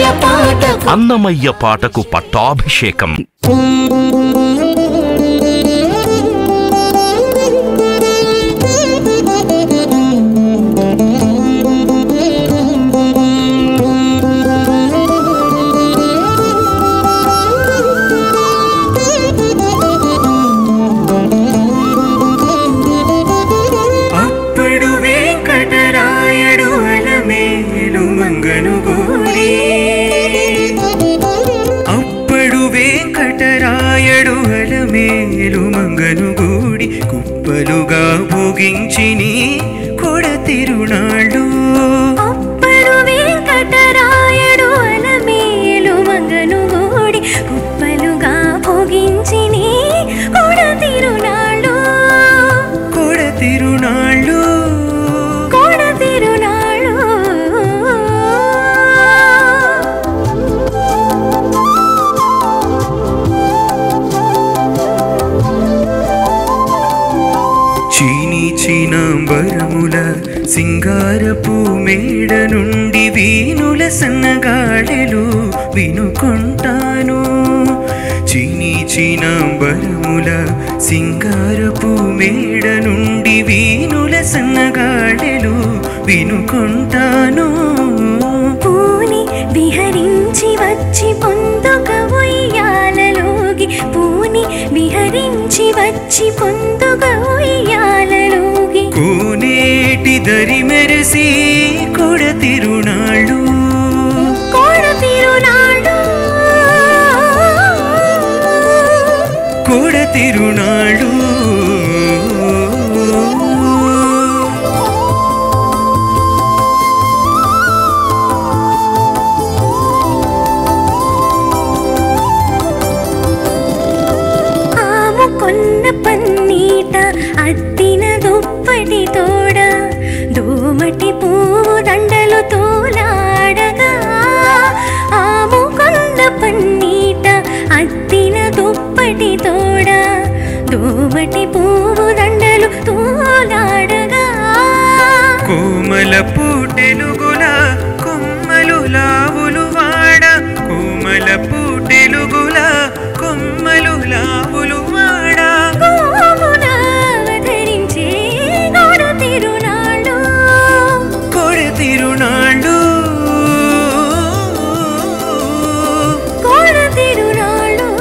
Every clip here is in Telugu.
పాటకు అన్నమయ్య పాటకు పట్టాభిషేకం అప్పుడు వెంకటరాయడు అలమేలు మంగను గోరి అప్పుడు వెంకటరాయడు అలమేలు మంగను గూడి కుప్పలుగా భోగించిని కొడ తిరునాళ్ళు అప్పుడు వెంకటరాయడు అలమేలు మంగను గూడి కుప్పలుగా భోగించిని కొడ తిరునాళ్ళు కొడ తిరునాళ్ళు కొడ తిరునాళ్ళు చీని చీనాంబరముల సింగారపు మేడ నుండి వీణుల సన్నగాడెలు వినుకుంటాను చీని చీనాంబరముల సింగారపు మేడ నుండి వీణుల సన్నగాడెలు వినుకుంటాను పూని విహరించి వచ్చి పొందుక ఉయ్యాలలోగి పూని విహరించి వచ్చి పొందుక ఉయ్యాలలోగి కోనేటి దరి మెరసి కొడ తిరునాళ్ళు కోడ తిరునాడు కొడ తిరునాళ్ళు ఆము కొన్న పన్నీట అద్దిన దుప్పటి తోడ దోమటి పువ్వు దండలు తోలాడగా ఆము కొన్న పన్నీట అద్దిన దుప్పటి తోడ దోమటి పువ్వు దండలు తోలాడగా కోమల పూటెలుగుల కొమ్మలు లావులు వాడ కోమల పూటెలుగుల కొమ్మలు లావులు వాడ గోమున ధరించే గోడ తిరునాళ్ళు కొడ తిరునాళ్ళు కోడ తిరునాళ్ళు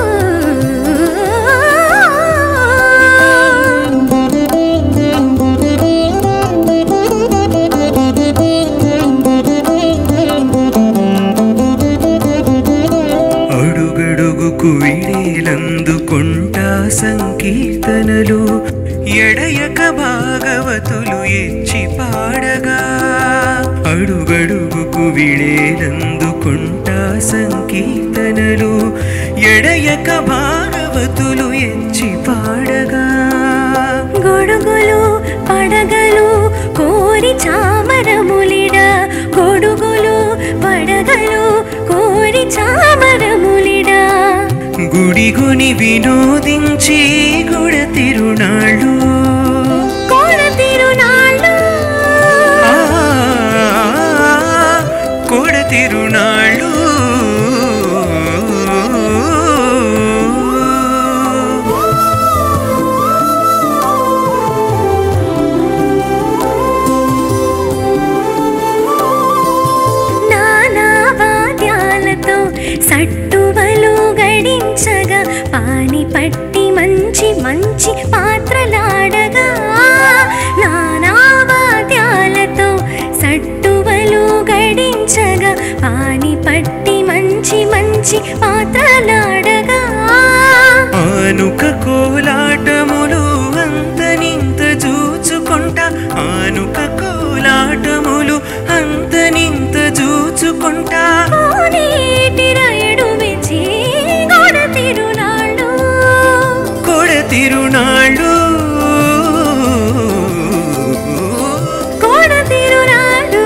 అడుగడుగుకు విడేలందుకుంటా సంకీర్తనలు ఎడయక భాగవతులు ఎచ్చి పాడగా అడుగడుగుకు విడేలందుకుంటా సంకీర్తనలు ఎడయక భాగవతులు ఎచ్చి పాడగా గొడుగులు పడగలు కోరి చామరములిడ గొడుగులు పడగలు కోరి చామరములిడ గుడిగుని వినోదించి గుడ తిరునాళ్ళు కోడ తిరునాళ్ళు ఆ, కొడ తిరునాళ్ళు నానా వాద్యాలతో సట్టువలు గడించగా పాని పట్టి మంచి మంచి పాత్రలాడగా నానా వాద్యాలతో సట్టువలు గడించగా పాని పట్టి మంచి మంచి పాత్రలాడగా ఆనుక కోలాటములు అంతనింత చూచుకుంటా ఆనుక కోలాటములు అంతనింత చూచుకుంటా కోనేటి రాయడు విచి గోడ తిరునాళ్ళు కొడ తిరునాళ్ళు కోడ తిరునాళ్ళు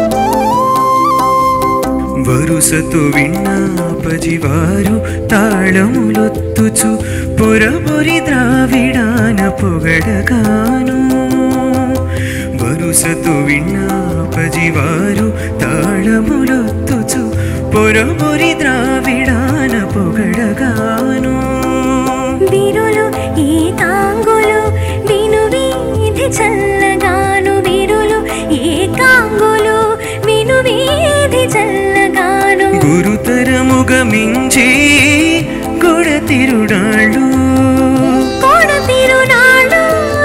వరుసతో విన్నాపజివారు తాళ తాళములొత్తుచు పొరబొరి ద్రావిడాన పొగడగాను వరుసతో విన్నాపజివారు తాళములొత్తుచు పొరబొరి ద్రావిడాన పొగడగాను వీరులు ఈ కాంగులు విను వీధి చల్లగాను వీరులు ఈ కాంగులు విను వీధి చల్లగాను గురుతరముగ మించి గొడ తిరుడాళ్ళు కోడ తిరునాడు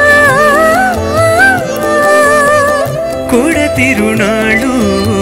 కొడ తిరునాళ్ళు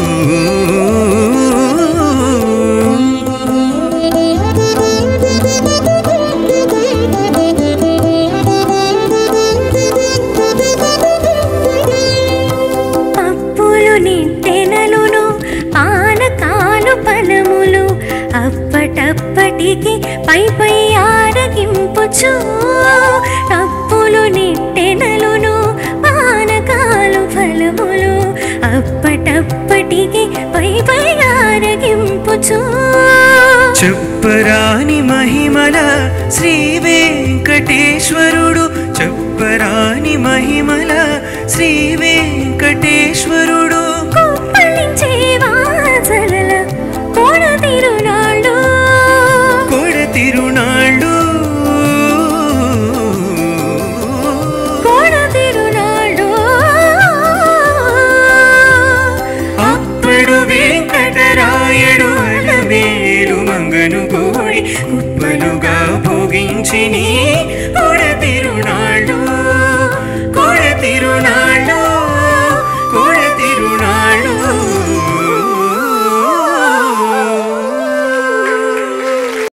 పప్పులు నిట్టెనలును పానకాలు పలములు అప్పటప్పటికి పై పై ఆరగింపుచు పప్పులు నిట్టెనలును పానకాలు ఫలములు అప్పటప్పటికి పై పై ఆరగింపుచు చెప్పరాని మహిమల శ్రీ వెంకటేశ్వరుడు చెప్పరాని మహిమల శ్రీ వెంకటేశ్వరుడు కుప్పలించే వాసనల కోడ తిరునాళ్ళు కొడ తిరునాళ్ళు కోడ తిరునాళ్ళు అప్పుడు వెంకటరాయుడు అలమేలు మంగను గోడి కుప్పలుగా భోగించి నీ